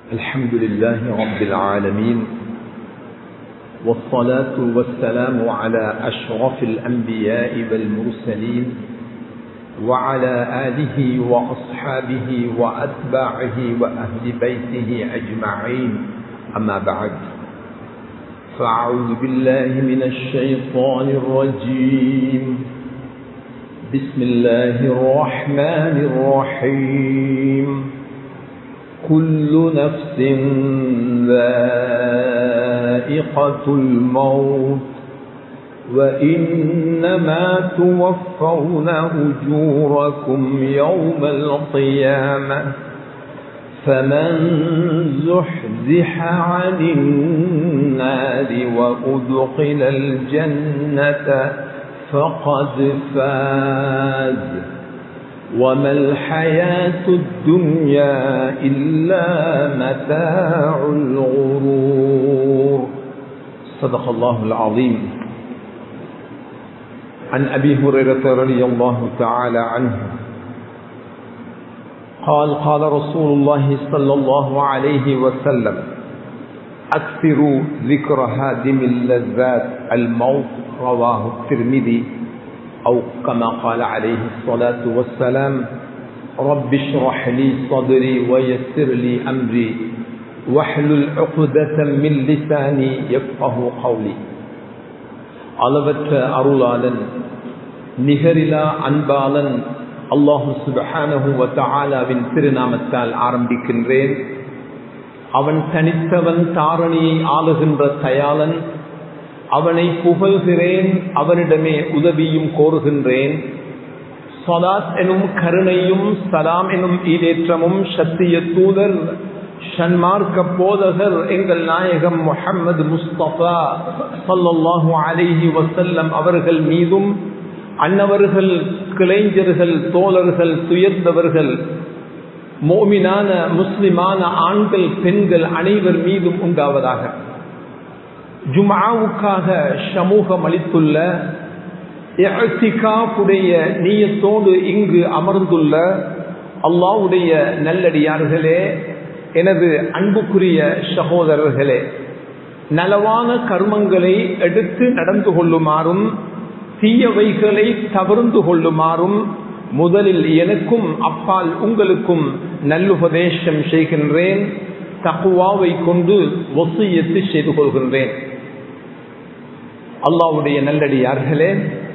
الحمد لله رب العالمين والصلاة والسلام على أشرف الأنبياء والمرسلين وعلى آله وأصحابه وأتباعه وأهل بيته أجمعين أما بعد فأعوذ بالله من الشيطان الرجيم بسم الله الرحمن الرحيم كل نفس ذائقة الموت وإنما توفون أجوركم يوم القيامة فمن زحزح عن النار وأدخل الجنة فقد فاز وما الحياة الدنيا إلا متاع الغرور صدق الله العظيم عن أبي هريرة رضي الله تعالى عنه قال قال رسول الله صلى الله عليه وسلم أكثروا ذكر هادم اللذات الموت رواه الترمذي أو كما قال عليه الصلاة والسلام رب اشرح لي صدري ويسر لي أمري واحلل عقدة من لساني يفقه قولي அளவற்ற அருளாளன் நிகரிலா அன்பாளன் அல்லாஹு சுபஹானஹு வத்தாலாவின் திருநாமத்தால் ஆரம்பிக்கின்றேன் அவன் தனித்தவன் தாரணியை ஆளுகின்ற தயாளன் அவனை புகழ்கிறேன் அவனிடமே உதவியும் கோருகின்றேன் சலாத் எனும் கருணையும் சலாம் எனும் ஈடேற்றமும் சத்திய தூதர் ஷன்மார்க்க போதகர் எங்கள் நாயகம் முஹம்மது முஸ்தபா சல்லாஹூ அலிஹி வசல்லம் அவர்கள் மீதும் அன்னவர்கள் கிளைஞர்கள் தோழர்கள் துயர்ந்தவர்கள் மோமினான முஸ்லிமான ஆண்கள் பெண்கள் அனைவர் மீதும் உண்டாவதாக ஜுமாவுக்காக சமூகம் அளித்துள்ள உடைய நீயத்தோடு இங்கு அமர்ந்துள்ள அல்லாவுடைய நல்லடியார்களே எனது அன்புக்குரிய சகோதரர்களே நலவான கர்மங்களை எடுத்து நடந்து கொள்ளுமாறும் தீயவைகளை தவிர்ந்து கொள்ளுமாறும் முதலில் எனக்கும் அப்பால் உங்களுக்கும் நல்லுபதேசம் செய்கின்றேன் தக்குவாவை கொண்டு ஒசியத்து செய்து கொள்கின்றேன் அல்லாவுடைய நல்லடியார்களே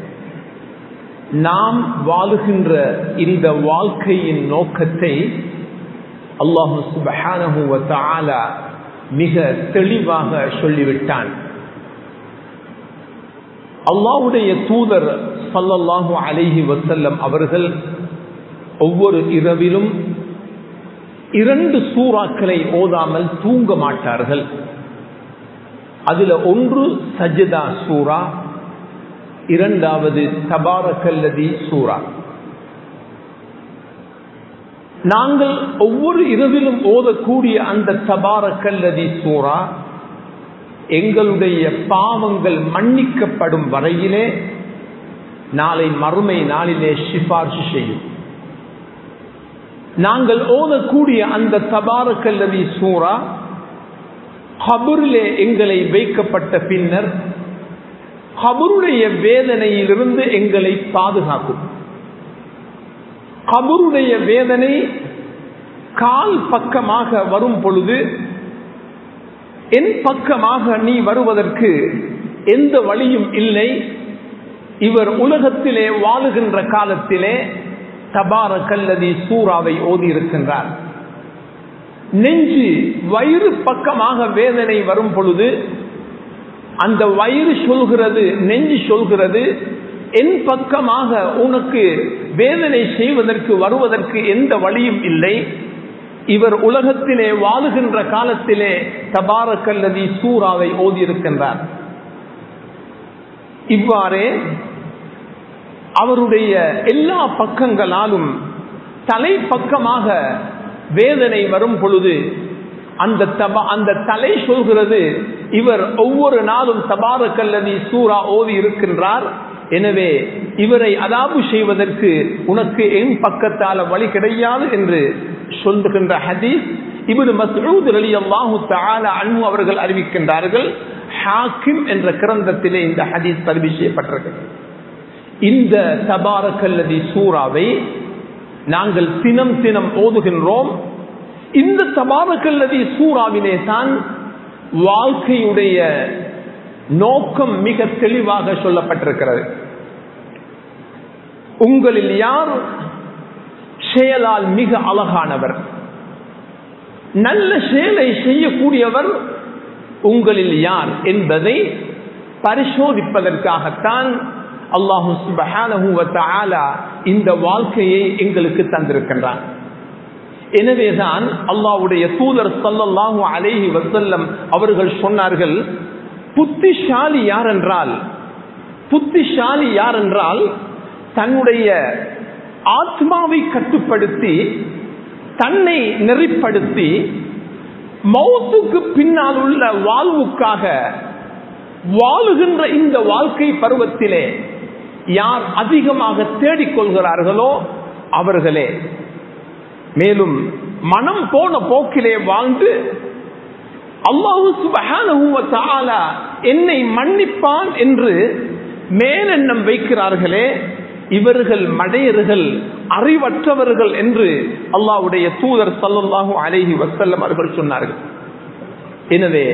நாம் வாழுகின்ற இந்த வாழ்க்கையின் நோக்கத்தை அல்லாஹு சுபஹானஹு மிக தெளிவாக சொல்லிவிட்டான் அல்லாவுடைய தூதர் சல்லல்லாஹு அலைஹி வசல்லம் அவர்கள் ஒவ்வொரு இரவிலும் இரண்டு சூறாக்களை ஓதாமல் தூங்க மாட்டார்கள் அதுல ஒன்று சஜிதா சூரா இரண்டாவது தபாரக்கல்லதி சூரா நாங்கள் ஒவ்வொரு இரவிலும் ஓதக்கூடிய அந்த தபாரக்கல்லதி சூரா எங்களுடைய பாவங்கள் மன்னிக்கப்படும் வரையிலே நாளை மறுமை நாளிலே சிபார்சு செய்யும் நாங்கள் ஓதக்கூடிய அந்த தபாரக்கல்லவி சூறா கபூரிலே எங்களை வைக்கப்பட்ட பின்னர் கபருடைய வேதனையிலிருந்து எங்களை பாதுகாக்கும் கபருடைய வேதனை கால் பக்கமாக வரும் பொழுது என் பக்கமாக நீ வருவதற்கு எந்த வழியும் இல்லை இவர் உலகத்திலே வாழுகின்ற காலத்திலே தபார கல்லதி சூறாவை ஓதி இருக்கின்றார் நெஞ்சு வயிறு பக்கமாக வேதனை வரும் பொழுது அந்த வயிறு சொல்கிறது நெஞ்சு சொல்கிறது என் பக்கமாக உனக்கு வேதனை செய்வதற்கு வருவதற்கு எந்த வழியும் இல்லை இவர் உலகத்திலே வாழுகின்ற காலத்திலே தபாரக்கல்லதி சூறாவை ஓதியிருக்கின்றார் இவ்வாறே அவருடைய எல்லா பக்கங்களாலும் தலை பக்கமாக வேதனை வரும் பொழுது அந்த தபா அந்த தலை சொல்கிறது இவர் ஒவ்வொரு நாளும் தபாரக்கல்லதி சூறா ஓதி இருக்கின்றார் எனவே இவரை அதாபு செய்வதற்கு உனக்கு என் பக்கத்தால வழி கிடையாது என்று சொல்லுகின்ற ஹதீஸ் இப்னு மஸ்ஊத் ரலியல்லாஹு தஆலா அன்ஹு அவர்கள் அறிவிக்கின்றார்கள் ஹாக்கிம் என்ற கிரந்தத்திலே இந்த ஹதீஸ் பதிவு செய்யப்பட்டிருக்கிறது இந்த தபாரக்கல்லதி சூறாவை நாங்கள் தினம் தினம் ஓதுகின்றோம் இந்த தபாரக்கல்லதி சூறாவிலே தான் வாழ்க்கையுடைய நோக்கம் மிக தெளிவாக சொல்லப்பட்டிருக்கிறது உங்களில் யார் செயலால் மிக அழகானவர் நல்ல செயலை செய்யக்கூடியவர் உங்களில் யார் என்பதை பரிசோதிப்பதற்காகத்தான் அல்லாஹு சுபஹானஹு வ தஆலா இந்த வாழ்க்கையை எங்களுக்கு தந்திருக்கின்றான் எனவேதான் அல்லாஹ்வுடைய தூதர் ஸல்லல்லாஹு அலைஹி வஸல்லம் அவர்கள் சொன்னார்கள் புத்திசாலி யார் என்றால் புத்திசாலி யார் என்றால் தன்னுடைய ஆத்மாவை கட்டுப்படுத்தி தன்னை நெறிப்படுத்தி மௌத்துக்கு பின்னால் உள்ள வாழ்வுக்காக வாழுகின்ற இந்த வாழ்க்கை பருவத்திலே யார் அதிகமாக தேடிக்கொள்கிறார்களோ அவர்களே மேலும் மனம் போன போக்கிலே வாழ்ந்து அல்லாஹு சுபஹானஹு வ தஆலா என்னை மன்னிப்பான் என்று மேலெண்ணம் வைக்கிறார்களே இவர்கள் மடையர்கள் அறிவற்றவர்கள் என்று அல்லாஹ்வுடைய தூதர் ஸல்லல்லாஹு அலைஹி வஸல்லம் அவர்கள் சொன்னார்கள் எனவே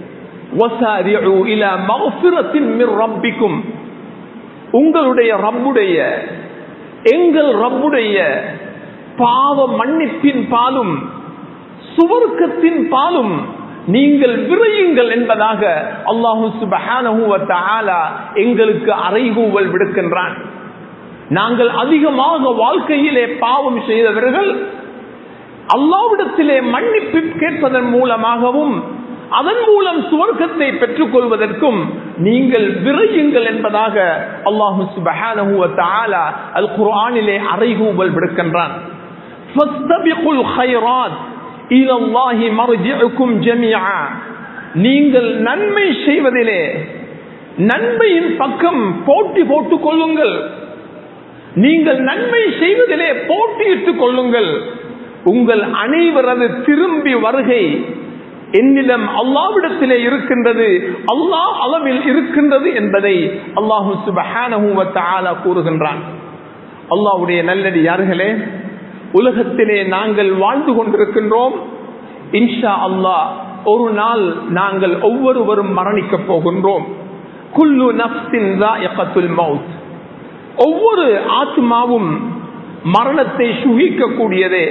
வசாரிஉ இலா மக்ஃபிரத்தின் மிர் ரப்பிக்கும் உங்களுடைய ரப்புடைய எங்கள் ரப்புடைய பாவ மன்னிப்பின் பாலும் சுவர்க்கத்தின் பாலும் நீங்கள் விரையுங்கள் என்பதாக அல்லாஹு சுபஹானஹு வ தஆலா எங்களுக்கு அறைகூவல் விடுக்கின்றான் நாங்கள் அதிகமாக வாழ்க்கையிலே பாவம் செய்தவர்கள் அல்லாவிடத்திலே மன்னிப்பு கேட்பதன் மூலமாகவும் அதன் மூலம் சுவர்க்கத்தை பெற்றுக் கொள்வதற்கும் நீங்கள் விரையுங்கள் என்பதாக அல்லாஹு சுபஹானஹு வ தஆலா அல் குர்ஆனிலே அறைகூவல் விடுக்கின்றான் ஃபஸ்தபிகுல் கைராத் இலல்லாஹி மர்ஜிஉக்கும் ஜமீஆ நீங்கள் நன்மை செய்வதிலே நன்மையின் பக்கம் போட்டி போட்டுக் கொள்ளுங்கள் நீங்கள் நன்மை செய்வதிலே போட்டியிட்டுக் கொள்ளுங்கள் உங்கள் அனைவரது திரும்பி வருகை என்னிடம் அல்லாவிடத்திலே இருக்கின்றது அல்லாஹ் அளவில் இருக்கின்றது என்பதை அல்லாஹு சுபஹானஹு வ தஆலா கூறுகின்றான் அல்லாஹ்வுடைய நல்லடி யார்களே உலகத்திலே நாங்கள் வாழ்ந்து கொண்டிருக்கின்றோம் இன்ஷா அல்லாஹ் ஒரு நாள் நாங்கள் ஒவ்வொருவரும் மரணிக்கப் போகின்றோம் குல்லு நஃப்ஸின் ذائقத்துல் மவுத் ஒவ்வொரு ஆத்மாவும் மரணத்தை சுகிக்கக்கூடியதே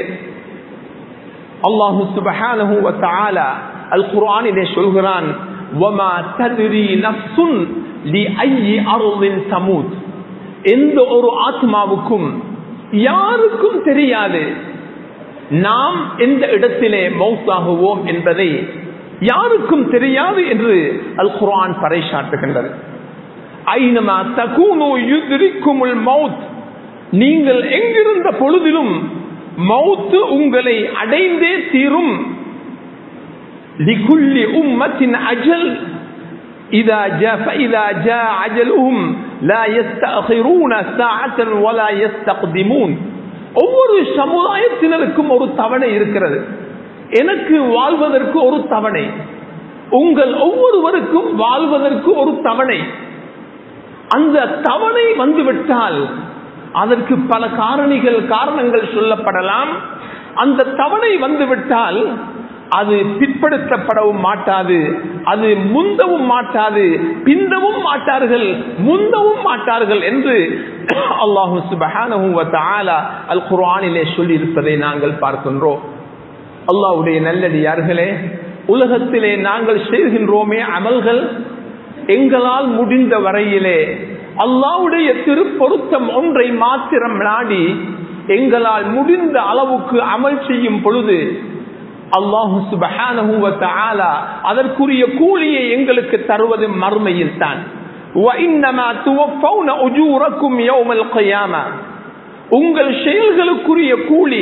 அல்லாஹு சுபஹானஹு வ தஆலா அல் குர்ஆனிலே சொல்கிறான் வமா தத்ரி நஃப்ஸுன் லிஐயி அர்தின் தமூத் எந்த ஒரு ஆத்மாவுக்கும் யாருக்கும் தெரியாது நாம் எந்த இடத்திலே மௌத்தாகுவோம் என்பதை யாருக்கும் தெரியாது என்று அல் குர்ஆன் பறைசாட்டுகின்றது ஐனமா தகூனு யுத்ரிக்குமுல் மவுத் நீங்கள் எங்கிருந்த பொழுதிலும் மௌத்து உங்களை அடைந்தே தீரும் லிகுல்லி உம்மத்தின் அஜல் إذا جاء فإذا جاء عجلهم لا يستأخرون ساعة ولا يستقدمون ஒவ்வொரு சமுதாயத்தினருக்கும் ஒரு தவணை இருக்கிறது எனக்கு வாழ்வதற்கு ஒரு தவணை உங்கள் ஒவ்வொருவருக்கும் வாழ்வதற்கு ஒரு தவணை அந்த தவணை வந்துவிட்டால் அதற்கு பல காரணிகள் காரணங்கள் சொல்லப்படலாம் அந்த தவணை வந்துவிட்டால் அது பிற்படுத்தப்படவும் மாட்டாது அது முந்தவும் மாட்டாது பிந்தவும் மாட்டார்கள் முந்தவும் மாட்டார்கள் என்று அல்லாஹு சுபஹானஹு வ தஆலா அல் குர்ஆனிலே சொல்லி இருப்பதை நாங்கள் பார்க்கின்றோம் அல்லாஹ்வுடைய நல்லடியார்களே உலகத்திலே நாங்கள் செய்கின்றோமே அமல்கள் எங்களால் முடிந்த வரையிலே அல்லாவுடைய திருப்பொருத்தம் ஒன்றை மாத்திரம் நாடி எங்களால் முடிந்த அளவுக்கு அமல் செய்யும் பொழுது அல்லாஹு சுபஹானஹு வ தஆலா அதற்குரிய கூலியை எங்களுக்கு தருவது மறுமையில் தான் وَإِنَّمَا تُوَفَّوْنَ أُجُورَكُمْ يَوْمَ الْقِيَامَةِ உங்கள் செயல்களுக்குரிய கூலி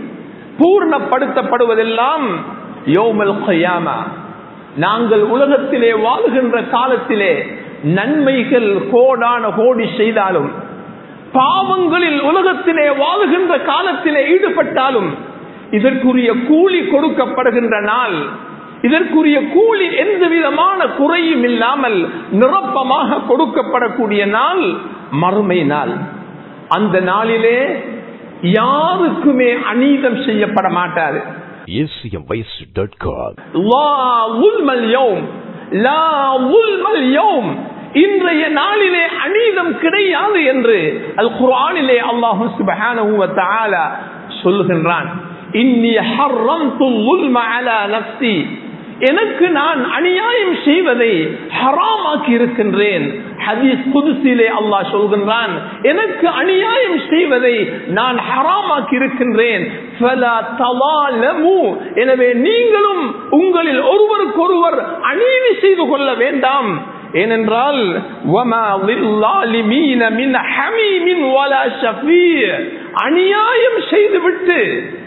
பூர்ணப்படுத்தப்படுவதெல்லாம் யோமல் கயாமா நாங்கள் உலகத்திலே வாழ்கின்ற காலத்திலே நன்மைகள் கோடான கோடி செய்தாலும் பாவங்களில் உலகத்திலே வாழுகின்ற காலத்திலே ஈடுபட்டாலும் இதற்குரிய கூலி கொடுக்கப்படுகின்ற நாள் இதற்குரிய கூலி எந்த விதமான குறையும் இல்லாமல் நிரப்பமாக கொடுக்கப்படக்கூடிய நாள் மறுமை நாள் அந்த நாளிலே யாருக்குமே அநீதம் செய்யப்பட மாட்டாது acmvoice.com. லா உல்மல் யௌம். லா உல்மல் யௌம். இன்றைய நாளிலே அநீதம் கிடையாது என்று அல் குர்ஆனிலே அல்லாஹு சுப்ஹானஹு வ தஆலா சொல்லுகின்றான் இன்னி ஹர்ரம்து ظلم على நஃப்ஸி எனக்கு நான் அநியாயம் செய்வதை ஹராமாக்கி இருக்கின்றேன் ஹதீஸ் புதுசிலே அல்லாஹ் சொல்கின்றான் எனக்கு அநியாயம் செய்வதை நான் ஹராமாக்கி இருக்கின்றேன் فَلَا تَظَالَمُوا. எனவே நீங்களும் உங்களில் ஒருவருக்கொருவர் அநீதி செய்து கொள்ள வேண்டாம் ஏனென்றால் وَمَا لِلظَّالِمِينَ مِنْ حَمِيمٍ وَلَا شَفِيعٍ. அநியாயம் செய்துவிட்டு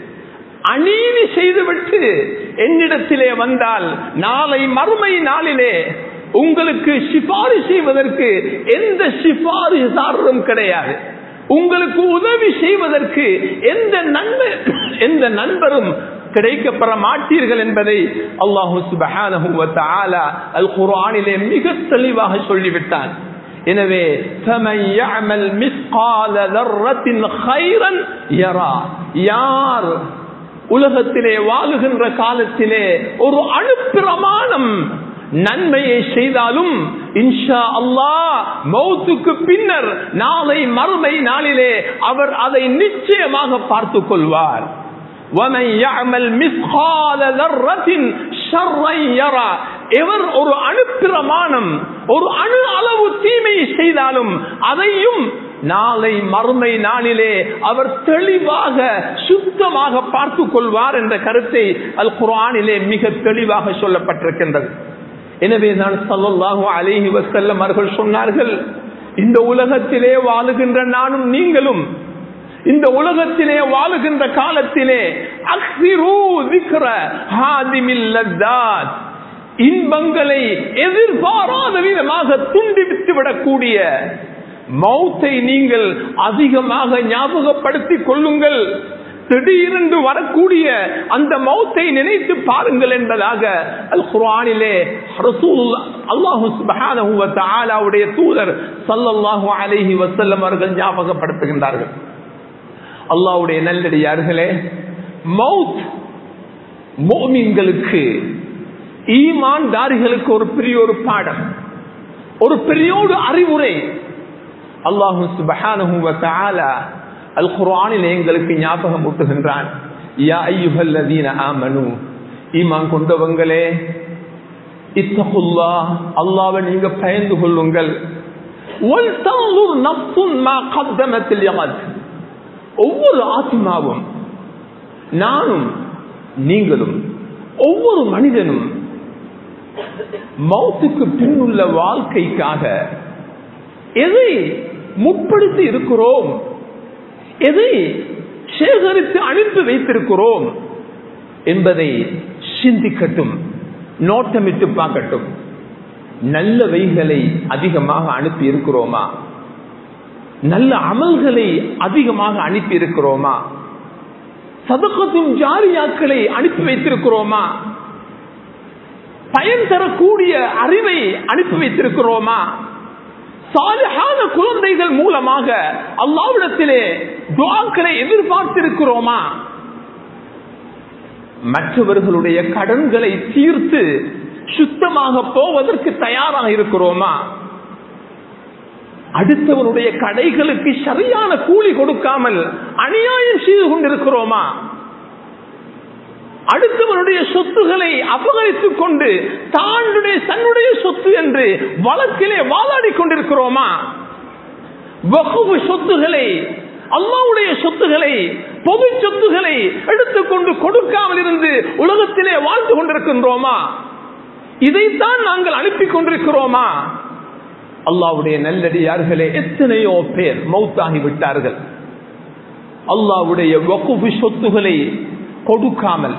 அநீதி செய்துவிட்டு என்னிடத்திலே வந்தால் நாளை மறுமை நாளிலே உங்களுக்கு சிபாரிசு செய்வதற்கு எந்த சிபாரிசாரரும் கிடையாது உங்களுக்கு உதவி செய்வதற்கு எந்த நண்பர் எந்த நண்பரும் கிடைக்கப்பெற மாட்டீர்கள் என்பதை அல்லாஹு சுபஹானஹு வ தஆலா அல் குர்ஆனிலே மிக தெளிவாக சொல்லிவிட்டான் எனவே فَمَنْ يَعْمَلْ مِثْقَالَ ذَرَّةٍ خَيْرًا يَرَى யார் உலகத்திலே வாழுகின்ற காலத்திலே ஒரு அணுப்பிரமாணம் நன்மையை செய்தாலும் இன்ஷா அல்லாஹ் மௌத்துக்கு பின்னர் நாளை மறுமை நாளிலே அவர் அதை நிச்சயமாக பார்த்துக் கொள்வார் وَمَنْ يَعْمَلْ مِثْقَالَ ذَرَّةٍ شَرًّا يَرَى எவர் ஒரு அணுப்பிரமாணம் ஒரு அணு அளவு தீமையை செய்தாலும் அதையும் நாளை மறுமை நாளிலே அவர் தெளிவாக சுத்தமாக பார்த்து கொள்வார் என்ற கருத்தை அல் குர்ஆனிலே மிக தெளிவாக சொல்லப்பட்டிருக்கின்றது எனவே நான் சல்லல்லாஹு அலைஹி வஸல்லம் அவர்கள் சொன்னார்கள் இந்த உலகத்திலே வாழுகின்ற நானும் நீங்களும் இந்த உலகத்திலே வாழுகின்ற காலத்திலே அக்ஸிரு ذِكْرَ هَادِمِ اللَّذَّاتِ இன்பங்களை எதிர்பாராத விதமாக துண்டிவித்து விடக்கூடிய மௌத்தை நீங்கள் அதிகமாக ஞாபகப்படுத்திக் கொள்ளுங்கள் திடீரென்று வரக்கூடிய அந்த மௌத்தை நினைத்து பாருங்கள் என்பதாக அல் குர்ஆனிலே அல்லாஹு சுப்ஹானஹு வ தஆலாவுடைய தூதர் ஸல்லல்லாஹு அலைஹி வஸல்லம் அவர்கள் ஞாபகப்படுத்துகின்றார்கள் அல்லாஹ்வுடைய நல்லடியார்களே மௌத் முஃமின்களுக்கு ஈமான்தாரிகளுக்கு ஒரு பெரிய ஒரு பாடம் ஒரு பெரிய ஒரு அறிவுரை அல்லாஹு சுபஹானஹு வ தஆலா அல் குர்ஆனில் எங்களுக்கு ஞாபகம் ஊட்டுகின்றான் யா அய்யுஹல்லதீன ஆமனு ஈமான் கொண்டவங்களே இத்தகுல்லாஹ் அல்லாஹ்வை நீங்க பயந்து கொள்ளுங்கள் வல் தன்துர் நஃப்ஸுன் மா கத்தமத் லியகத் ஒவ்வொரு ஆத்மாவும் நானும் நீங்களும் ஒவ்வொரு மனிதனும் மௌத்துக்கு பின்னுள்ள வாழ்க்கைக்காக எதை முற்படுத்தி இருக்கிறோம் எதை சேகரித்து அனுப்பி வைத்திருக்கிறோம் என்பதை சிந்திக்கட்டும் நோட்டமிட்டு பார்க்கட்டும் நல்லவைகளை அதிகமாக அனுப்பி இருக்கிறோமா நல்ல அமல்களை அதிகமாக அனுப்பி இருக்கிறோமா சதக்கத்தும் ஜாரியாக்களை அனுப்பி வைத்திருக்கிறோமா பயன் தரக்கூடிய அறிவை அனுப்பி வைத்திருக்கிறோமா சாலிஹான குழந்தைகள் மூலமாக அல்லாவிடத்திலே துவாக்களை எதிர்பார்த்திருக்கிறோமா மற்றவர்களுடைய கடன்களை தீர்த்து சுத்தமாக போவதற்கு தயாராக இருக்கிறோமா அடுத்தவருடைய கடைகளுக்கு சரியான கூலி கொடுக்காமல் அநியாயம் செய்து கொண்டிருக்கிறோமா அடுத்தவருடைய சொத்துகளை அபகரித்துக் கொண்டு தானுடைய தன்னுடைய சொத்து என்று வழக்கிலே வாதாடி கொண்டிருக்கிறோமா வகுப்பு சொத்துகளை அல்லாவுடைய சொத்துகளை பொது சொத்துகளை எடுத்துக்கொண்டு கொடுக்காமல் இருந்து உலகத்திலே வாழ்ந்து கொண்டிருக்கின்றோமா இதைத்தான் நாங்கள் அனுப்பி கொண்டிருக்கிறோமா அல்லாவுடைய நல்லடியார்களே எத்தனையோ பேர் மௌத்தாகி விட்டார்கள் அல்லாவுடைய வகுப்பு சொத்துகளை கொடுக்காமல்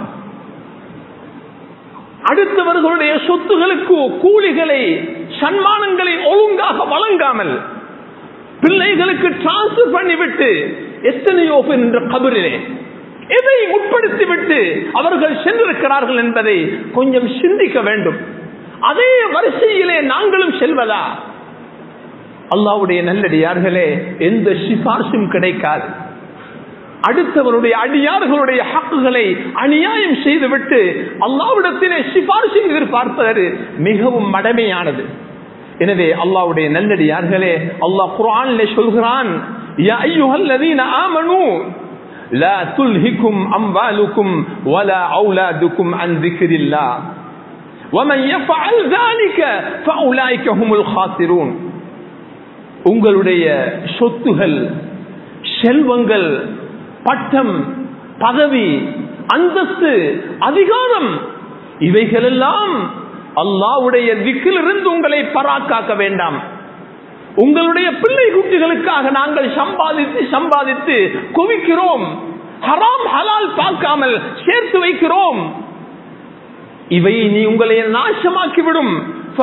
அடுத்தவர்களுடைய சொத்துகளுக்கு கூலிகளை சன்மானங்களை ஒழுங்காக வழங்காமல் பிள்ளைகளுக்கு டிரான்ஸ்பர் பண்ணிவிட்டு எத்தனையோ பேர் என்ற கபரிலே எதை முற்படுத்திவிட்டு அவர்கள் சென்றிருக்கிறார்கள் என்பதை கொஞ்சம் சிந்திக்க வேண்டும் அதே வரிசையிலே நாங்களும் செல்வதா அல்லாவுடைய நல்லடியார்களே எந்த சிபார்சும் கிடைக்காது அடுத்தவருடைய அடியார்களுடைய ஹக்குகளை அநியாயம் செய்துவிட்டு அல்லாவிடத்திலே சிபார்சு எதிர்பார்ப்பது மிகவும் மடமையானது எனவே அல்லாவுடைய நல்லடியார்களே அல்லாஹ் குரானிலே சொல்கிறான் யா அய்யுஹல்லதீன ஆமனூ لا تلهكم أموالكم ولا أولادكم عن ذكر الله ومن يفعل ذلك فأولئك هم الخاسرون உங்களுடைய சொத்துகள் செல்வங்கள் பட்டம் பதவி அந்தஸ்து அதிகாரம் இவைகளெல்லாம் அல்லாவுடைய திக்கிலிருந்து உங்களை பராக்காக்க வேண்டாம் உங்களுடைய பிள்ளை குட்டிகளுக்காக நாங்கள் சம்பாதித்து சம்பாதித்து குவிக்கிறோம் ஹராம் ஹலால் பார்க்காமல் சேர்த்து வைக்கிறோம் இவை நீ உங்களை நாசமாக்கிவிடும்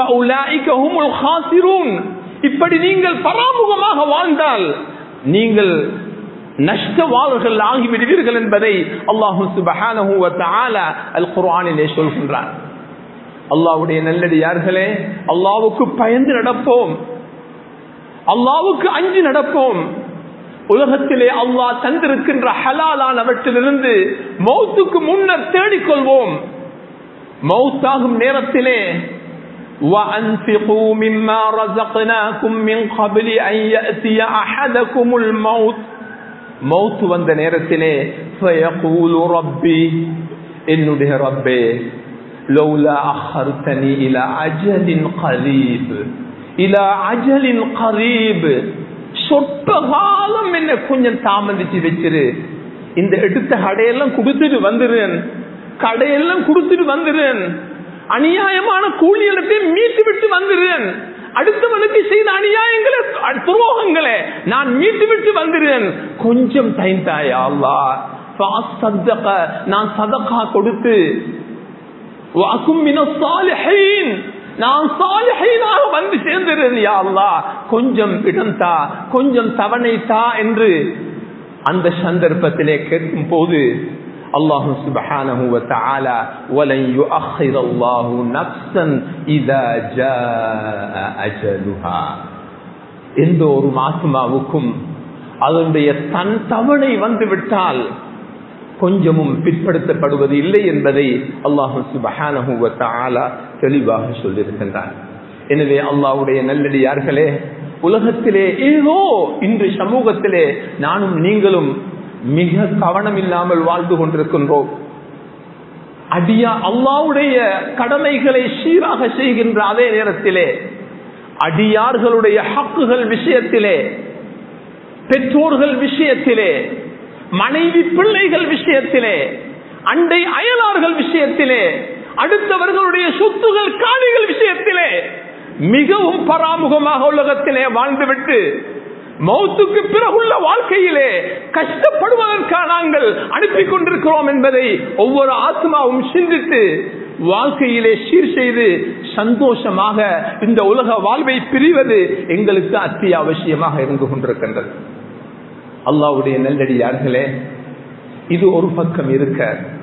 இப்படி நீங்கள் பராமுகமாக வாழ்ந்தால் நீங்கள் நஷ்டவாளர்கள் ஆகிவிடுவீர்கள் என்பதை அல்லாஹு சுபஹானஹு வ தஆலா அல் குர்ஆனிலே சொல்கின்றார் அல்லாஹ்வுடைய நல்லடியார்களே அல்லாஹ்வுக்கு பயந்து நடப்போம் அல்லாஹ்வுக்கு அஞ்சி நடப்போம் உலகத்திலே அல்லாஹ் தந்திருக்கின்ற ஹலாலானவற்றிலிருந்து மௌத்துக்கு முன்னர் தேடிக்கொள்வோம் மௌத்தாகும் நேரத்திலே وأنفقوا مما رزقناكم من قبل أن يأتي أحدكم الموت மௌத்து வந்த நேரத்திலே ஃபயகூலு ரப்பி என்னுடைய ரப்பே லௌலா அஹர்தனி இலா அஜலின் கரீப் இலா அஜலின் கரீப் சொற்ப காலம் என்ன கொஞ்சம் தாமதிச்சு வச்சிரு இந்த எடுத்த கடையெல்லாம் கொடுத்துட்டு வந்துருன் கடையெல்லாம் கொடுத்துட்டு வந்துருன் அநியாயமான கூலி எடுத்து மீட்டு விட்டு வந்துருன் அடுத்தவனுக்கு செய்த அநியாயங்களை துரோகங்களை நான் மீட்டு விட்டு வந்துடுறேன் கொஞ்சம் டைம் தாயா அல்லா நான் சதக்கா கொடுத்து நான் சாலிஹீனாக வந்து சேர்ந்திருந்தேன் யா அல்லா கொஞ்சம் இடம் தா கொஞ்சம் தவணை தா என்று அந்த சந்தர்ப்பத்திலே கேட்கும் போது அல்லாஹு சுபஹானஹு வ தஆலா வலன் யுஅخر الله نفسا اذا جاء اجلها எந்த ஒரு ஆத்மாவுக்கும் அதனுடைய தன் தவணை வந்து விட்டால் கொஞ்சமும் பிற்படுத்தப்படுவது இல்லை என்பதை அல்லாஹு சுபஹானஹு வ தஆலா தெளிவாக சொல்லியிருக்கின்றார் எனவே அல்லாஹ்வுடைய நல்லடியார்களே உலகத்திலே ஏதோ இன்று சமூகத்திலே நானும் நீங்களும் மிக கவனம் இல்லாமல் வாழ்ந்து கொண்டிருக்கின்றோம் அடியா அல்லாவுடைய கடமைகளை சீராக செய்கின்ற அதே நேரத்திலே அடியார்களுடைய ஹக்குகள் விஷயத்திலே பெற்றோர்கள் விஷயத்திலே மனைவி பிள்ளைகள் விஷயத்திலே அண்டை அயலார்கள் விஷயத்திலே அடுத்தவர்களுடைய சொத்துகள் காணிகள் விஷயத்திலே மிகவும் பராமுகமாக உலகத்திலே வாழ்ந்துவிட்டு மௌத்துக்கு பிறகுள்ள வாழ்க்கையிலே கஷ்டப்படுவதற்காக நாங்கள் அனுப்பி கொண்டிருக்கிறோம் என்பதை ஒவ்வொரு ஆத்மாவும் சிந்தித்து வாழ்க்கையிலே சீர் செய்து சந்தோஷமாக இந்த உலக வாழ்வை பிரிவது எங்களுக்கு அத்தியாவசியமாக இருந்து கொண்டிருக்கின்றது அல்லாவுடைய நல்லடியார்களே இது ஒரு பக்கம் இருக்க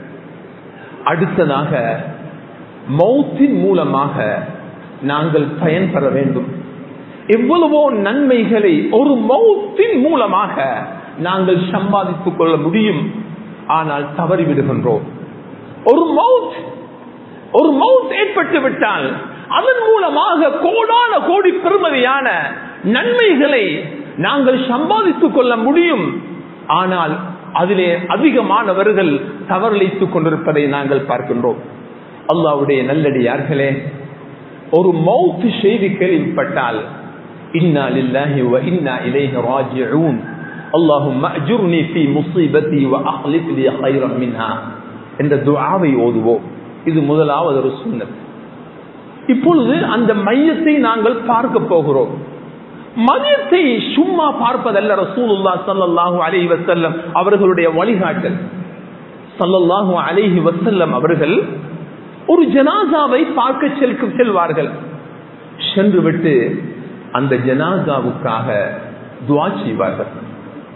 அடுத்ததாக மௌத்தின் மூலமாக நாங்கள் பயன்பெற வேண்டும் எவ்வளவோ நன்மைகளை ஒரு மௌத்தின் மூலமாக நாங்கள் சம்பாதித்துக் கொள்ள முடியும் ஆனால் தவறி விடுகின்றோம் ஒரு மவுத் ஒரு மவுத் ஏற்பட்டு விட்டால் அதன் மூலமாக கோடான கோடி பெருமதியான நன்மைகளை நாங்கள் சம்பாதித்துக் கொள்ள முடியும் ஆனால் அதிலே அதிகமானவர்கள் தவறளித்துக் கொண்டிருப்பதை நாங்கள் பார்க்கின்றோம் அல்லாவுடைய நல்லடியார்களே ஒரு மௌத்து செய்தி கேள்விப்பட்டால் இன்னா லில்லாஹி வ இன்னா இலைஹி ராஜிஊன் அல்லாஹும்ம அஜுர்னி ஃபீ முஸீபத்தி வ அக்லிஃப் லி கைரம் மின்ஹா என்ற துஆவை ஓதுவோம் இது முதலாவது ஒரு சுன்னத் இப்பொழுது அந்த மையத்தை நாங்கள் பார்க்க போகிறோம் மதியத்தை சும்மா பார்ப்பதல்ல ரசூலுல்லா சல்லல்லாஹு அலைஹி வஸல்லம் அவர்களுடைய வழிகாட்டல் சல்லல்லாஹு அலைஹி வஸல்லம் அவர்கள் ஒரு ஜனாசாவை பார்க்க செல்கும் செல்வார்கள் சென்று விட்டு அந்த ஜனாசாவுக்காக துவா செய்வார்கள்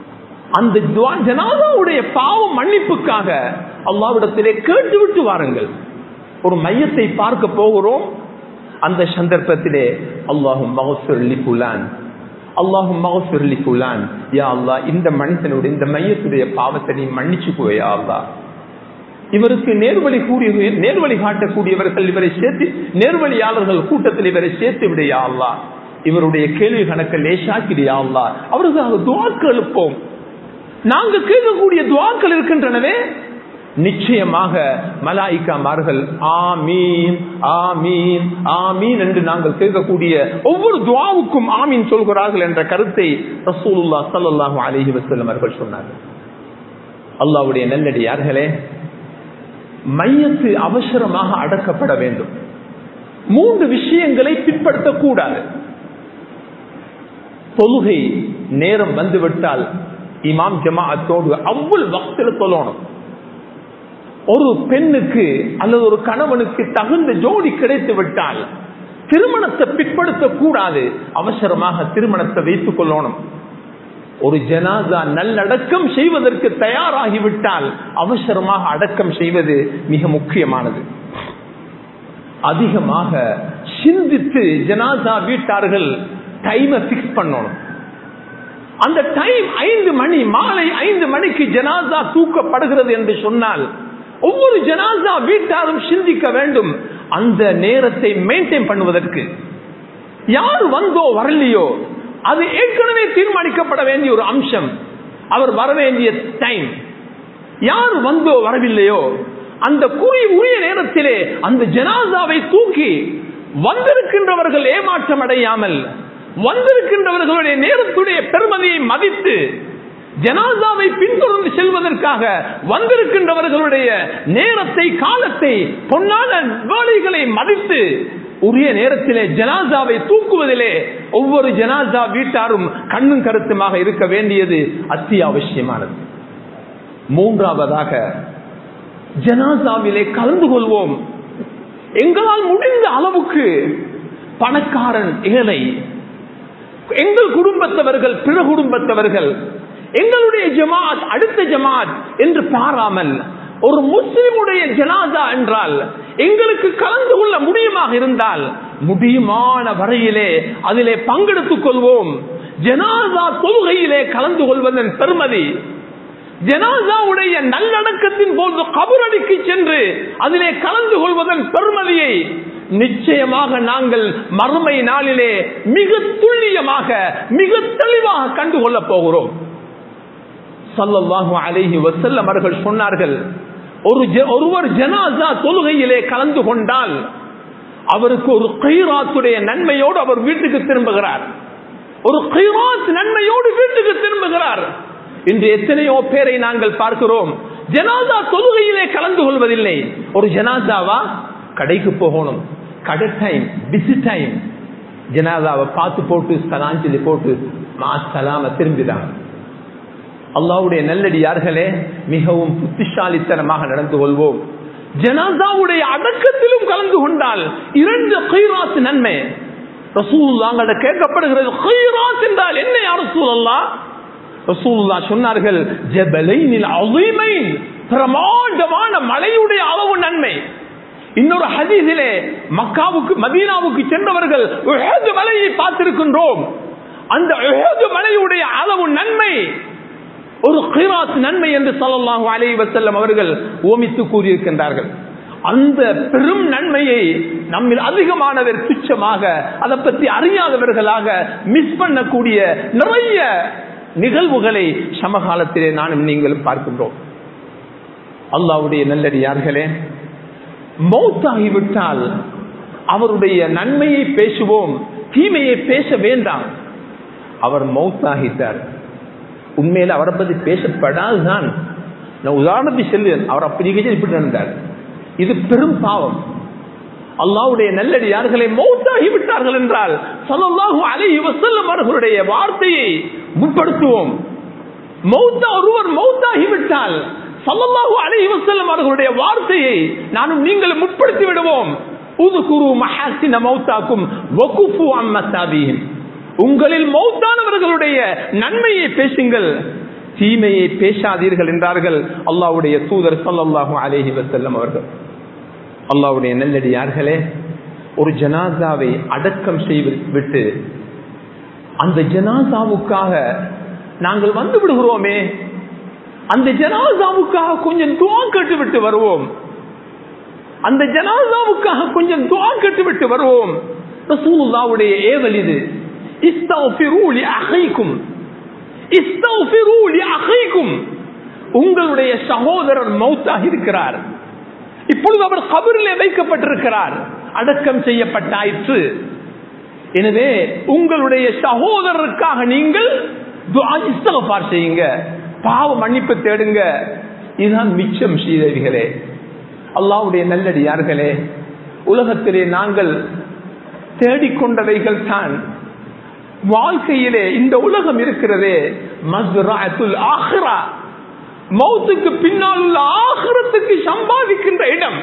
அந்த துவா- ஜனாதாவுடைய பாவம் மன்னிப்புக்காக அல்லாவிடத்திலே கேட்டுவிட்டு வாருங்கள் ஒரு மையத்தை பார்க்க போகிறோம் அந்த சந்தர்ப்பத்திலே அல்லாஹும் மகசுரலி புலான் அல்லாஹும் மகசுரலி புலான் யா அல்லாஹ் இந்த மனுஷனுடைய இந்த மையத்துடைய பாவத்தை நீ மன்னிச்சு போயா அல்லாஹ் இவருக்கு நேர்வழி கூறிய நேர்வழி காட்டக்கூடியவர்கள் இவரை சேர்த்து நேர்வழியாளர்கள் கூட்டத்தில் இவரை சேர்த்து விடையா அல்லா இவருடைய கேள்வி கணக்கை லேசாக்கிடையா அல்லா அவருக்காக துவாக்கள் எழுப்போம் நாங்க கேட்கக்கூடிய துவாக்கள் இருக்கின்றனவே நிச்சயமாக மலாய்க்காமார்கள் ஆமீன் ஆமீன் ஆமீன் என்று நாங்கள் கேட்கக்கூடிய ஒவ்வொரு துவாவுக்கும் ஆமீன் சொல்கிறார்கள் என்ற கருத்தை ரசூலுல்லா ஸல்லல்லாஹு அலைஹி வஸல்லம் அவர்கள் சொன்னார்கள் அல்லாஹ்வுடைய நல்லடியார்களே மையத்து அவசரமாக அடக்கப்பட வேண்டும் மூன்று விஷயங்களை பிற்படுத்தக்கூடாது தொழுகை நேரம் வந்துவிட்டால் இமாம் ஜமாஅத்தோடு அவ்வளவு வக்தில் சொல்லணும் ஒரு பெண்ணுக்கு அல்லது ஒரு கணவனுக்கு தகுந்த ஜோடி கிடைத்து விட்டால் திருமணத்தை பிற்படுத்தக் கூடாது அவசரமாக திருமணத்தை வைத்துக் கொள்ளணும் ஒரு ஜனாதா நல்லடக்கம் செய்வதற்கு தயாராகிவிட்டால் அவசரமாக அடக்கம் செய்வது மிக முக்கியமானது அதிகமாக சிந்தித்து ஜனாதா வீட்டார்கள் டைமை பிக்ஸ் பண்ணணும் அந்த டைம் ஐந்து மணி மாலை ஐந்து மணிக்கு ஜனாதா தூக்கப்படுகிறது என்று சொன்னால் ஒவ்வொரு ஜனாதா வீட்டாரும் சிந்திக்க வேண்டும் அந்த நேரத்தை மெயின்டைன் பண்ணுவதற்கு யார் வந்தோ வரலையோ அது ஏற்கனவே தீர்மானிக்கப்பட வேண்டிய ஒரு அம்சம் அவர் வர வேண்டிய டைம் யார் வந்தோ வரவில்லையோ அந்த குறி உரிய நேரத்திலே அந்த ஜனாதாவை தூக்கி வந்திருக்கின்றவர்கள் ஏமாற்றம் அடையாமல் வந்திருக்கின்றவர்களுடைய நேரத்துடைய பெருமதியை மதித்து ஜனாதாவை பின்தொடர்ந்து செல்வதற்காக வந்திருக்கின்றவர்களுடைய நேரத்தை காலத்தை பொன்னான வேலைகளை மதித்து உரிய நேரத்திலே ஜனாசாவை தூக்குவதிலே ஒவ்வொரு ஜனாசா வீட்டாரும் கண்ணும் கருத்துமாக இருக்க வேண்டியது அத்தியாவசியமானது மூன்றாவதாக ஜனாசாவிலே கலந்து கொள்வோம் எங்களால் முடிந்த அளவுக்கு பணக்காரன் ஏழை எங்கள் குடும்பத்தவர்கள் பிற குடும்பத்தவர்கள் எங்களுடைய ஜமாத் அடுத்த ஜமாத் என்று பாராமல் ஒரு முஸ்லிமுடைய ஜனாதா என்றால் எங்களுக்கு கலந்து கொள்ள முடியுமாக இருந்தால் முடியுமான வரையிலே அதிலே பங்கெடுத்துக் கொள்வோம் ஜனாதா தொழுகையிலே கலந்து கொள்வதன் பெருமதி ஜனாசாவுடைய நல்லடக்கத்தின் போது கபரடிக்கு சென்று அதிலே கலந்து கொள்வதன் பெருமதியை நிச்சயமாக நாங்கள் மறுமை நாளிலே மிக துல்லியமாக மிக தெளிவாக கண்டுகொள்ளப் போகிறோம் சல்லல்லாஹு அலைஹி வசல்லம் அவர்கள் சொன்னார்கள் ஒரு ஒருவர் ஜனாசா தொழுகையிலே கலந்து கொண்டால் அவருக்கு ஒரு கைராத்துடைய நன்மையோடு அவர் வீட்டுக்கு திரும்புகிறார் ஒரு கைராத் நன்மையோடு வீட்டுக்கு திரும்புகிறார் இன்று எத்தனையோ பேரை நாங்கள் பார்க்கிறோம் ஜனாதா தொழுகையிலே கலந்து கொள்வதில்லை ஒரு ஜனாதாவா கடைக்கு போகணும் கடை டைம் பிஸி டைம் ஜனாதாவை பார்த்து போட்டு சலாஞ்சலி போட்டு மா சலாம திரும்பிதான் அல்லாவுடைய நல்லடியார்களே மிகவும் புத்திசாலித்தனமாக நடந்து கொள்வோம் ஜனாதாவுடைய அடக்கத்திலும் கலந்து கொண்டால் இரண்டு கைராஸ் நன்மை ரசூல்லாங்கட கேட்கப்படுகிறது கைராஸ் என்றால் என்ன யார் ரசூலல்லா ரசூல்லா சொன்னார்கள் ஜபலைனில் அவைமைன் பிரமாண்டமான மலையுடைய அளவு நன்மை இன்னொரு ஹதீஸிலே மக்காவுக்கு மதீனாவுக்கு சென்றவர்கள் உஹது மலையை பார்த்திருக்கின்றோம் அந்த உஹது மலையுடைய அளவு நன்மை ஒரு கிராத் நன்மை என்று சொல்லலாம் அலை வசல்லம் அவர்கள் ஓமித்து கூறியிருக்கின்றார்கள் அந்த பெரும் நன்மையை நம்மில் அதிகமானவர் துச்சமாக அதை பற்றி அறியாதவர்களாக மிஸ் பண்ணக்கூடிய நிறைய நிகழ்வுகளை சமகாலத்திலே நானும் நீங்களும் பார்க்கின்றோம் அல்லாவுடைய நல்லடியார்களே மௌத்தாகிவிட்டால் அவருடைய நன்மையை பேசுவோம் தீமையை பேச வேண்டாம் அவர் மௌத்தாகிட்டார் உண்மையில அவரை பத்தி பேசப்படாதுதான் நான் உதாரணத்தை செல்வேன் அவர் அப்படி இப்படி நடந்தார் இது பெரும் பாவம் அல்லாவுடைய நல்லடி யார்களை மௌத்தாகி விட்டார்கள் என்றால் சல்லாஹூ அலி வசல்லம் அவர்களுடைய வார்த்தையை முற்படுத்துவோம் மௌத்தா ஒருவர் மௌத்தாகி விட்டால் சல்லல்லாஹு அலி வசல்லம் அவர்களுடைய வார்த்தையை நானும் நீங்கள் முற்படுத்தி விடுவோம் புது குரு மஹாசின மௌத்தாக்கும் வகுப்பு அம்மசாபியும் உங்களில் மௌத்தானவர்களுடைய நன்மையை பேசுங்கள் தீமையை பேசாதீர்கள் என்றார்கள் அல்லாவுடைய தூதர் சல்லாஹூ அலேஹி வசல்லம் அவர்கள் அல்லாவுடைய நெல்லடியார்களே ஒரு ஜனாசாவை அடக்கம் செய்து விட்டு அந்த ஜனாசாவுக்காக நாங்கள் வந்து விடுகிறோமே அந்த ஜனாசாவுக்காக கொஞ்சம் துவா கேட்டு விட்டு வருவோம் அந்த ஜனாசாவுக்காக கொஞ்சம் துவா கேட்டு விட்டு வருவோம் ரசூலுல்லாவுடைய ஏவல் இது இஸ்தௌஃபிரூலி அகைக்கும் இஸ்தௌஃபிரூலி அகைக்கும் உங்களுடைய சகோதரர் மௌத்தாக இருக்கிறார் இப்பொழுது அவர் கபரிலே வைக்கப்பட்டிருக்கிறார் அடக்கம் செய்யப்பட்டாயிற்று எனவே உங்களுடைய சகோதரருக்காக நீங்கள் இஸ்தகபார் செய்யுங்க பாவ மன்னிப்பு தேடுங்க இதுதான் மிச்சம் ஸ்ரீதேவிகளே அல்லாவுடைய நல்லடியார்களே உலகத்திலே நாங்கள் தேடிக்கொண்டவைகள் தான் வாழ்க்கையிலே இந்த உலகம் இருக்கிறதே மஸ்ராத்துல் ஆஹ்ரா மௌத்துக்கு பின்னால் உள்ள ஆகிரத்துக்கு சம்பாதிக்கின்ற இடம்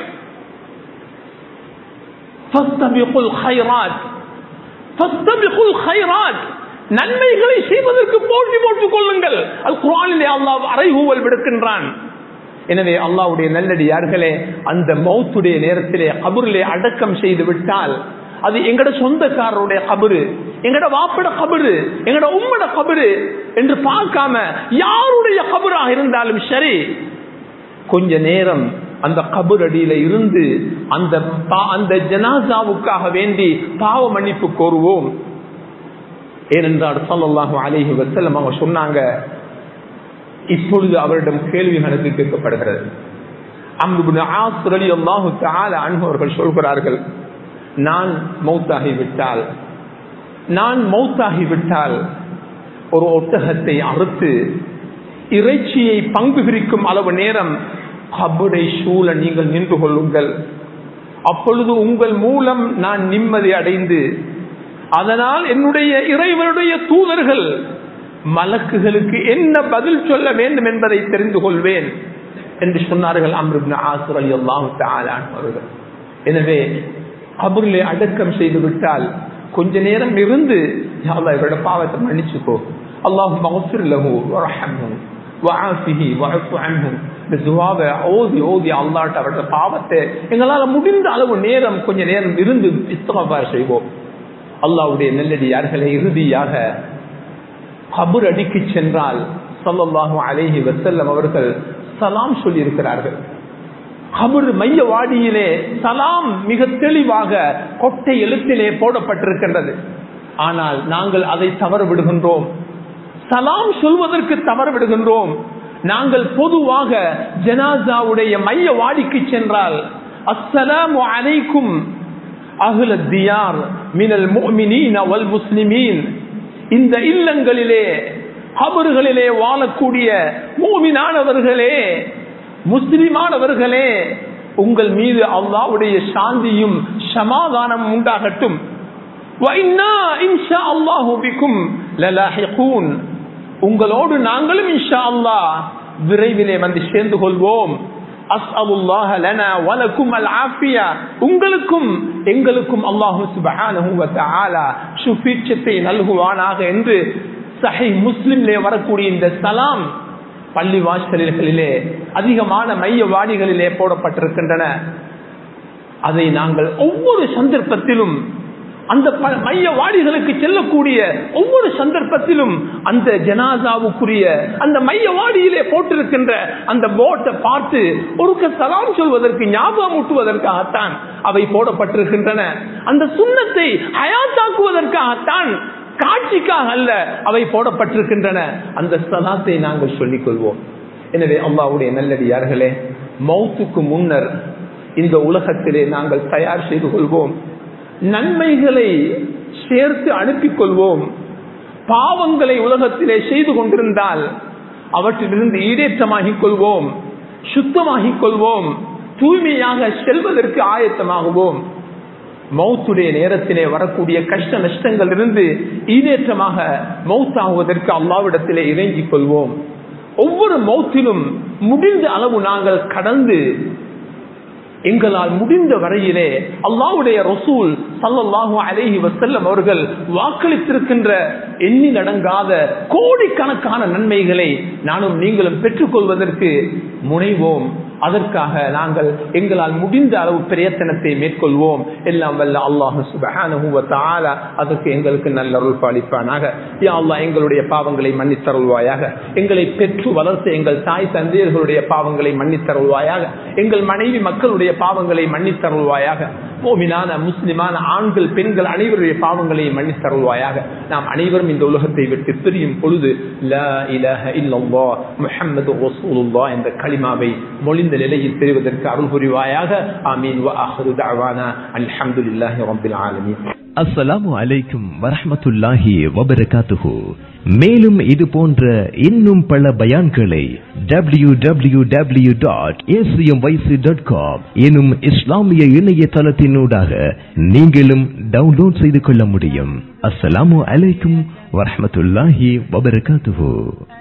நன்மைகளை செய்வதற்கு போட்டி போட்டுக் கொள்ளுங்கள் அது குரானிலே அல்லாஹ் அறைகூவல் விடுக்கின்றான் எனவே அல்லாவுடைய நல்லடியார்களே அந்த மௌத்துடைய நேரத்திலே கபூரிலே அடக்கம் செய்து விட்டால் அது எங்கட சொந்தக்காரருடைய கபரு எங்கட வாப்பட கபரு எங்கட உம்மட கபரு என்று பார்க்காம யாருடைய கபராக இருந்தாலும் சரி கொஞ்ச நேரம் அந்த கபர் அடியில இருந்து அந்த அந்த ஜனாசாவுக்காக வேண்டி பாவ மன்னிப்பு கோருவோம் ஏனென்றால் சொல்லலாகும் அலேஹி வசல்லம் அவங்க சொன்னாங்க இப்பொழுது அவரிடம் கேள்வி கணக்கு கேட்கப்படுகிறது அன்பவர்கள் சொல்கிறார்கள் நான் மௌத்தாகி விட்டால் நான் மௌத்தாகி விட்டால் ஒரு ஒட்டகத்தை அறுத்து இறைச்சியை பங்கு பிரிக்கும் அளவு நேரம் கபடை சூழ நீங்கள் நின்று கொள்ளுங்கள் அப்பொழுது உங்கள் மூலம் நான் நிம்மதி அடைந்து அதனால் என்னுடைய இறைவனுடைய தூதர்கள் மலக்குகளுக்கு என்ன பதில் சொல்ல வேண்டும் என்பதை தெரிந்து கொள்வேன் என்று சொன்னார்கள் அம்ருப்ன ஆசுர் அலி அல்லாஹு அவர்கள் எனவே கபூரிலே அடக்கம் செய்து விட்டால் கொஞ்ச நேரம் இருந்து இவரோட பாவத்தை மன்னிச்சுக்கோ அல்லாஹு மகசிர்லஹு வரஹம்ஹு வஆஃபிஹி வஅஃபு அன்ஹு இந்த துவாவை ஓதி ஓதி அல்லாஹ் அவரோட பாவத்தை எங்களால் முடிந்த அளவு நேரம் கொஞ்ச நேரம் இருந்து இஸ்தகபார் செய்வோம் அல்லாஹ்வுடைய நெல்லடியார்களை இறுதியாக கபர் அடிக்கு சென்றால் சொல்லல்லாஹு அலேஹி வசல்லம் அவர்கள் சலாம் சொல்லி இருக்கிறார்கள் கபர் மைய வாடியிலே சலாம் மிக தெளிவாக கொட்டை எழுத்திலே போடப்பட்டிருக்கின்றது ஆனால் நாங்கள் அதை தவறு விடுகின்றோம் சலாம் சொல்வதற்கு தவறு விடுகின்றோம் நாங்கள் பொதுவாக ஜனாசாவுடைய மைய வாடிக்கு சென்றால் அஸ்ஸலாமு அலைக்கும் அகுல தியார் மினல் முஃமினீன வல் முஸ்லிமீன் இந்த இல்லங்களிலே கபறுகளிலே வாழக்கூடிய மூமினானவர்களே முஸ்லிமானவர்களே உங்கள் மீது அல்லாவுடைய சாந்தியும் சமாதானம் உண்டாகட்டும் உங்களோடு நாங்களும் இன்ஷா அல்லா விரைவிலே வந்து சேர்ந்து கொள்வோம் உங்களுக்கும் எங்களுக்கும் அல்லாஹு நல்குவானாக என்று சஹை முஸ்லிம்லே வரக்கூடிய இந்த சலாம் பள்ளி வாசல்களிலே அதிகமான மைய வாடிகளிலே போடப்பட்டிருக்கின்றன அதை நாங்கள் ஒவ்வொரு சந்தர்ப்பத்திலும் அந்த மைய வாடிகளுக்கு செல்லக்கூடிய ஒவ்வொரு சந்தர்ப்பத்திலும் அந்த ஜனாதாவுக்குரிய அந்த மைய வாடியிலே போட்டிருக்கின்ற அந்த போட்டை பார்த்து ஒருக்க சலாம் சொல்வதற்கு ஞாபகம் ஊட்டுவதற்காகத்தான் அவை போடப்பட்டிருக்கின்றன அந்த சுண்ணத்தை ஹயாத்தாக்குவதற்காகத்தான் காட்சிக்காக அல்ல அவை போடப்பட்டிருக்கின்றன அந்த சலாத்தை நாங்கள் சொல்லிக் கொள்வோம் எனவே அல்லாவுடைய நல்லடியார்களே மௌத்துக்கு முன்னர் இந்த உலகத்திலே நாங்கள் தயார் செய்து கொள்வோம் நன்மைகளை சேர்த்து அனுப்பிக் கொள்வோம் பாவங்களை உலகத்திலே செய்து கொண்டிருந்தால் அவற்றிலிருந்து ஈடேற்றமாகிக் கொள்வோம் சுத்தமாகிக் கொள்வோம் தூய்மையாக செல்வதற்கு ஆயத்தமாகுவோம் மௌத்துடைய நேரத்திலே வரக்கூடிய கஷ்ட நஷ்டங்கள் இருந்து ஈடேற்றமாக மௌத்தாகுவதற்கு அல்லாவிடத்திலே இறங்கிக் கொள்வோம் ஒவ்வொரு மௌத்திலும் முடிந்த அளவு நாங்கள் கடந்து எங்களால் முடிந்த வரையிலே அல்லாஹ்வுடைய ரசூல் ஸல்லல்லாஹு அலைஹி வஸல்லம் அவர்கள் வாக்களித்திருக்கின்ற எண்ணில் அடங்காத கோடிக்கணக்கான நன்மைகளை நானும் நீங்களும் பெற்றுக்கொள்வதற்கு முனைவோம் அதற்காக நாங்கள் எங்களால் முடிந்த அளவு பிரயத்தனத்தை மேற்கொள்வோம் எல்லாம் வல்ல அல்லாஹு சுபஹானஹு வ தஆலா அதற்கு எங்களுக்கு நல்ல அருள் பாலிப்பானாக யா அல்லாஹ் எங்களுடைய பாவங்களை மன்னித்தருள்வாயாக எங்களை பெற்று வளர்த்த எங்கள் தாய் தந்தையர்களுடைய பாவங்களை மன்னித்தருள்வாயாக எங்கள் மனைவி மக்களுடைய பாவங்களை மன்னித்தருள்வாயாக மோமினான முஸ்லிமான ஆண்கள் பெண்கள் அனைவருடைய பாவங்களை மன்னித்தருள்வாயாக நாம் அனைவரும் இந்த உலகத்தை விட்டு பிரியும் பொழுது லா இலாஹ இல்லல்லாஹ் முஹம்மது ரசூலுல்லாஹ் என்ற கலிமாவை மொழிந்த நிலையில் பெறுவதற்கு அருள் புரிவாயாக ஆமீன் வ ஆஹிரு தஅவானா அல்ஹம்துலில்லாஹி ரப்பில் ஆலமீன் அஸ்ஸலாமு அலைக்கும் வரஹ்மத்துல்லாஹி வபரகாத்துஹு மேலும் இது போன்ற இன்னும் பல பயான்களை W W W dot dot com எனும் இஸ்லாமிய இணையதளத்தினூடாக நீங்களும் டவுன்லோட் செய்து கொள்ள முடியும் அஸ்ஸலாமு அலைக்கும் வரஹ்மத்துல்லாஹி வபரகாத்துஹு